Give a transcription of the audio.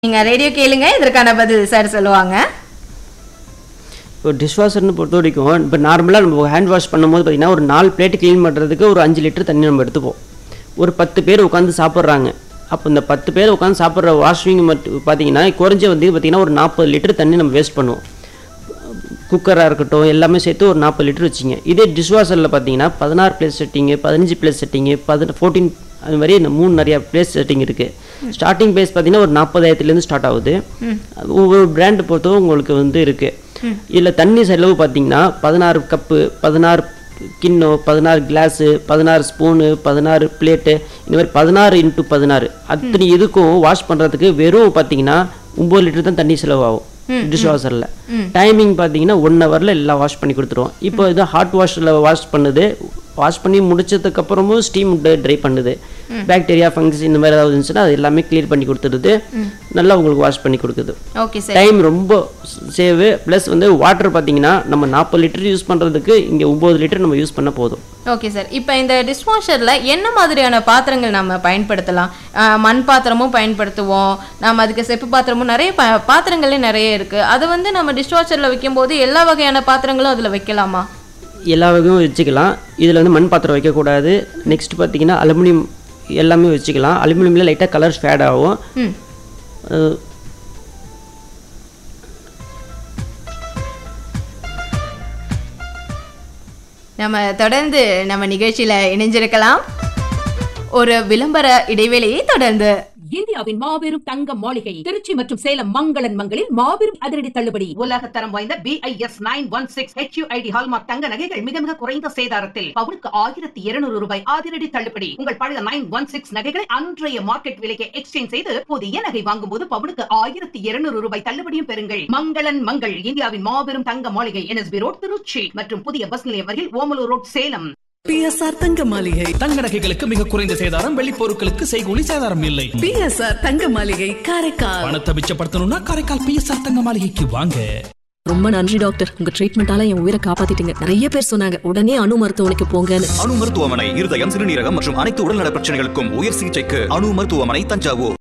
நீங்க ரேடியோ கேளுங்க இதற்கான பதில் சார் சொல்லுவாங்க இப்போ டிஷ்வாஷர்னு பொறுத்த வரைக்கும் இப்போ நார்மலாக நம்ம ஹேண்ட் வாஷ் பண்ணும்போது பார்த்தீங்கன்னா ஒரு நாலு பிளேட் க்ளீன் பண்ணுறதுக்கு ஒரு அஞ்சு லிட்டர் தண்ணி நம்ம எடுத்துப்போம் ஒரு பத்து பேர் உட்காந்து சாப்பிட்றாங்க அப்போ இந்த பத்து பேர் உட்காந்து சாப்பிட்ற வாஷிங் மட்டும் பார்த்தீங்கன்னா குறைஞ்ச வந்து பார்த்தீங்கன்னா ஒரு நாற்பது லிட்டர் தண்ணி நம்ம வேஸ்ட் பண்ணுவோம் குக்கராக இருக்கட்டும் எல்லாமே சேர்த்து ஒரு நாற்பது லிட்டர் வச்சிங்க இதே டிஷ்வாஷரில் பார்த்தீங்கன்னா பதினாறு பிளேஸ் செட்டிங்கு பதினஞ்சு பிளேஸ் செட்டிங்கு பதின ஃபோர்டீன் அது மாதிரி இந்த மூணு நிறையா பிளேஸ் செட்டிங் இருக்குது ஸ்டார்டிங் ப்ரைஸ் பார்த்தீங்கன்னா ஒரு நாற்பதாயிரத்துலேருந்து ஸ்டார்ட் ஆகுது ஒவ்வொரு பிராண்டு பொறுத்தும் உங்களுக்கு வந்து இருக்குது இதில் தண்ணி செலவு பார்த்தீங்கன்னா பதினாறு கப்பு பதினாறு கிண்ணம் பதினாறு கிளாஸு பதினாறு ஸ்பூனு பதினாறு பிளேட்டு இந்த மாதிரி பதினாறு இன்ட்டு பதினாறு அத்தனை இதுக்கும் வாஷ் பண்ணுறதுக்கு வெறும் பார்த்தீங்கன்னா ஒம்பது லிட்டர் தான் தண்ணி செலவாகும் டிஷ் வாஷரில் டைமிங் பார்த்தீங்கன்னா ஒன் ஹவரில் எல்லாம் வாஷ் பண்ணி கொடுத்துருவோம் இப்போ இது ஹாட் வாஷில் வாஷ் பண்ணுது வாஷ் பண்ணி முடிச்சதுக்கு அப்புறமும் ஸ்டீம் ட்ரை பண்ணுது பாக்டீரியா ஃபங்கஸ் இந்த மாதிரி ஏதாவது இருந்துச்சுன்னா அது எல்லாமே கிளியர் பண்ணி கொடுத்துருது நல்லா உங்களுக்கு வாஷ் பண்ணி கொடுக்குது ஓகே சார் டைம் ரொம்ப சேவு ப்ளஸ் வந்து வாட்டர் பார்த்தீங்கன்னா நம்ம நாற்பது லிட்டர் யூஸ் பண்ணுறதுக்கு இங்கே ஒம்பது லிட்டர் நம்ம யூஸ் பண்ண போதும் ஓகே சார் இப்போ இந்த டிஷ்வாஷரில் என்ன மாதிரியான பாத்திரங்கள் நம்ம பயன்படுத்தலாம் அஹ், மண் பாத்திரமும் பயன்படுத்துவோம் நம்ம அதுக்கு செப்பு பாத்திரமும் நிறைய பா பாத்திரங்களே நிறைய இருக்குது அதை வந்து நம்ம டிஷ்வாஷரில் வைக்கும்போது எல்லா வகையான பாத்திரங்களும் அதில் வைக்கலாமா எல்லா வகையும் வச்சுக்கலாம் இதில் வந்து மண் பாத்திரம் வைக்கக்கூடாது நெக்ஸ்ட் பார்த்தீங்கன்னா அலுமினியம் எல்லாமே வச்சுக்கலாம் அலுமினியமில் லைட்டாக கலர் ஃபேட் ஆகும் ம் அஹ் நம்ம தொடர்ந்து நம்ம நிகழ்ச்சியில் இணைஞ்சிருக்கலாம் ஒரு விளம்பர இடைவேளையை தொடர்ந்து இந்தியாவின் மாபெரும் தங்க மாளிகை திருச்சி மற்றும் சேலம் மங்களன் மங்களில் மாபெரும் அதிரடி தள்ளுபடி உலக தரம் வாய்ந்த BIS nine one six HUID hallmark தங்க நகைகள் மிக மிக குறைந்த சேதாரத்தில் பவுனுக்கு ஆயிரத்தி இருநூறு ரூபாய் அதிரடி தள்ளுபடி உங்கள் பழைய நைன் ஒன் சிக்ஸ் நகைகளை அன்றைய மார்க்கெட் விலைக்கு எக்ஸ்சேஞ்ச் செய்து புதிய நகை வாங்கும்போது பவுனுக்கு ஆயிரத்தி இருநூறு ரூபாய் தள்ளுபடியும் பெறுங்கள் மங்களன் மங்கள் இந்தியாவின் மாபெரும் தங்க மாளிகை என்எஸ்பி ரோட் திருச்சி மற்றும் புதிய பஸ் நிலையம் வரையில் ஓமலூர் ரோட் சேலம் பிஎஸ்ஆர் தங்க மாளிகை தங்க நகைகளுக்கு மிக குறைந்த சேதாரம் வெள்ளி பொருட்களுக்கு செய்கூலி சேதாரம் இல்லை பிஎஸ்ஆர் தங்க மாளிகை காரைக்கால் பணத்தை மிச்சப்படுத்தணும்னா காரைக்கால் பிஎஸ்ஆர் தங்க மாளிகைக்கு வாங்க ரொம்ப நன்றி டாக்டர் உங்க ட்ரீட்மெண்டால என் உயிரை காப்பாத்திட்டீங்க நிறைய பேர் சொன்னாங்க உடனே அணு மருத்துவமனைக்கு போங்கன்னு அணு மருத்துவமனை இருதயம் சிறுநீரகம் மற்றும் அனைத்து உடல்நல பிரச்சனைகளுக்கும் உயர் சிகிச்சைக்கு அணு மருத்துவமனை தஞ்சாவூர்